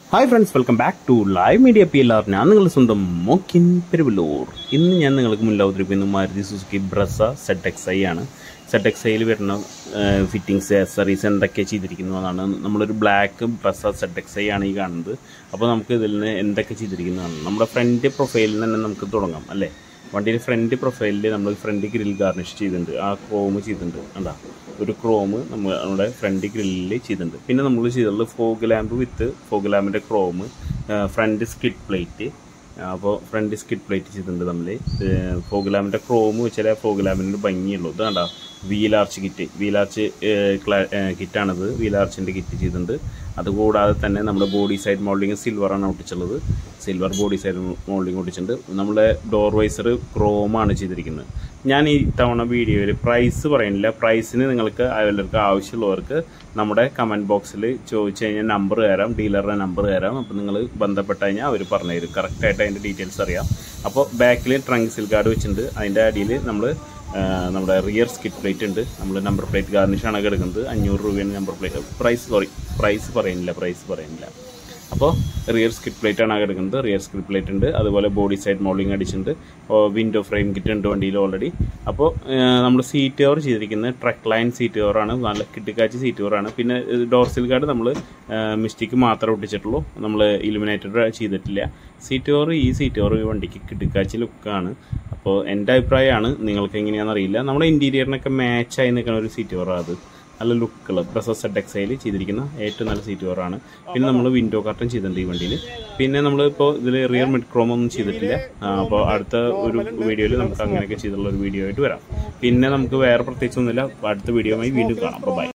hi friends welcome back to live media P L R ഞാൻ നിങ്ങളുടെ സ്വന്തം മോക്കിൻ പെരുവല്ലൂർ ഇന്ന് ഞാൻ നിങ്ങൾക്ക് മുന്നിൽ അവതരിപ്പിക്കുന്ന Maruti Suzuki Brezza Z X I ആണ് സെറ്റ് എക്സ് ഐയിൽ വരുന്ന ഫിറ്റിങ്സ് ആക്സറീസ് എന്തൊക്കെ ചെയ്തിരിക്കുന്നതാണ് നമ്മളൊരു black Brezza Z X I ആണ് ഈ കാണുന്നത് അപ്പോൾ നമുക്ക് ഇതിൽ നിന്ന് എന്തൊക്കെ ചെയ്തിരിക്കുന്നതാണ് നമ്മുടെ ഫ്രണ്ട് പ്രൊഫൈലിൽ തന്നെ നമുക്ക് തുടങ്ങാം അല്ലേ വണ്ടിയുടെ ഫ്രണ്ട് പ്രൊഫൈലിൽ നമ്മൾ ഫ്രണ്ട് ഗ്രിൽ ഗാർണിഷ് ചെയ്തിട്ടുണ്ട് ആ ക്രോം ചെയ്തിട്ടുണ്ട് കണ്ടാ ഒരു ക്രോം നമ്മൾ നമ്മുടെ ഫ്രണ്ട് ഗ്രില്ലിൽ ചെയ്തിട്ടുണ്ട് പിന്നെ നമ്മൾ ചെയ്തിട്ടുള്ളത് ഫോഗ് ലാമ്പ് വിത്ത് ഫോഗ് ലാമ്പിൻ്റെ ക്രോം ഫ്രണ്ട് സ്കിഡ് പ്ലേറ്റ് അപ്പോൾ ഫ്രണ്ട് സ്കിഡ് പ്ലേറ്റ് ചെയ്തിട്ടുണ്ട് നമ്മൾ ഫോഗ് ലാമ്പിൻ്റെ ക്രോം വെച്ചാൽ ഫോഗ് ലാമ്പിൻ്റെ ഭംഗിയുള്ളൂ ഇത് കണ്ട വീലാർച്ച് കിറ്റ് വീലാർച്ച് കിറ്റാണിത് വീലാർച്ചിൻ്റെ കിറ്റ് ചെയ്തിട്ടുണ്ട് അതുകൂടാതെ തന്നെ നമ്മുടെ ബോഡി സൈഡ് മോൾഡിങ് സിൽവറാണ് ഒട്ടിച്ചുള്ളത് സിൽവർ ബോഡി സൈഡ് മോൾഡിങ് ഒട്ടിച്ചിട്ടുണ്ട് നമ്മുടെ ഡോർ വൈസർ ക്രോമാണ് ചെയ്തിരിക്കുന്നത് ഞാൻ ഈ തവണ വീഡിയോയിൽ പ്രൈസ് പറയുന്നില്ല പ്രൈസിന് നിങ്ങൾക്ക് എല്ലാവർക്കും ആവശ്യമുള്ളവർക്ക് നമ്മുടെ കമൻറ്റ് ബോക്സിൽ ചോദിച്ചു കഴിഞ്ഞാൽ നമ്പർ തരാം ഡീലറുടെ നമ്പർ തരാം അപ്പോൾ നിങ്ങൾ ബന്ധപ്പെട്ട് കഴിഞ്ഞാൽ അവർ പറഞ്ഞുതരും കറക്റ്റായിട്ട് അതിൻ്റെ ഡീറ്റെയിൽസ് അറിയാം അപ്പോൾ ബാക്കിൽ ട്രങ്ക് സിൽ കാർഡ് വെച്ചിട്ടുണ്ട് അതിൻ്റെ അടിയിൽ നമ്മൾ നമ്മുടെ റിയർ സ്കിറ്റ് പ്ലേറ്റ് ഉണ്ട് നമ്മൾ നമ്പർ പ്ലേറ്റ് ഗാർണിഷാണ് എടുക്കുന്നത് അഞ്ഞൂറ് രൂപയാണ് number plate price sorry price പറയുന്നില്ല പ്രൈസ് പറയുന്നില്ല അപ്പോൾ റിയർ സ്കിറ്റ് പ്ലേറ്റ് ആണ് എടുക്കുന്നത് റിയർ സ്കിറ്റ് പ്ലേറ്റ് ഉണ്ട് അതുപോലെ ബോഡി സൈഡ് മോൾഡിങ് അടിച്ചിട്ടുണ്ട് വിൻഡോ ഫ്രെയിം കിറ്റ് ഉണ്ട് വണ്ടിയിൽ ഓൾറെഡി അപ്പോൾ നമ്മൾ സീറ്റ് കവർ ചെയ്തിരിക്കുന്നത് ട്രക്ക് ലൈൻ സീറ്റ് കവറാണ് നല്ല കിട്ടിക്കാച്ചി സീറ്റ് കവറാണ് പിന്നെ ഡോർസിൽ കാർഡ് നമ്മൾ മിസ്റ്റേക്ക് മാത്രമേ ഒട്ടിച്ചിട്ടുള്ളൂ നമ്മൾ ഇലുമിനേറ്റഡ് ചെയ്തിട്ടില്ല സീറ്റ് കവർ ഈ സീറ്റ് കവർ ഈ വണ്ടിക്ക് കിട്ടിക്കാച്ചി ലുക്കാണ് അപ്പോൾ എൻ്റെ അഭിപ്രായമാണ് നിങ്ങൾക്ക് എങ്ങനെയാണെന്ന് അറിയില്ല നമ്മുടെ ഇൻറ്റീരിയറിനൊക്കെ മാച്ചായി നിൽക്കുന്ന ഒരു സീറ്റ് കവറാണ് അത് നല്ല ലുക്കുകൾ പ്രസസ് സെഡ് എക്സൈൽ ചെയ്തിരിക്കുന്ന ഏറ്റവും നല്ല സീറ്റ് കവറാണ് പിന്നെ നമ്മൾ വിൻഡോ കർട്ടൻ ചെയ്തിട്ടുണ്ട് ഈ വണ്ടിയിൽ പിന്നെ നമ്മൾ ഇപ്പോൾ ഇതിൽ റിയർ മിഡ് ക്രോം ഒന്നും ചെയ്തിട്ടില്ല അപ്പോൾ അടുത്ത ഒരു വീഡിയോയിൽ നമുക്ക് അങ്ങനെയൊക്കെ ചെയ്തിട്ടുള്ള ഒരു വീഡിയോ ആയിട്ട് വരാം പിന്നെ നമുക്ക് വേറെ പ്രത്യേകിച്ചൊന്നുമില്ല അടുത്ത വീഡിയോയുമായി വീണ്ടും കാണാം അപ്പോൾ ബൈ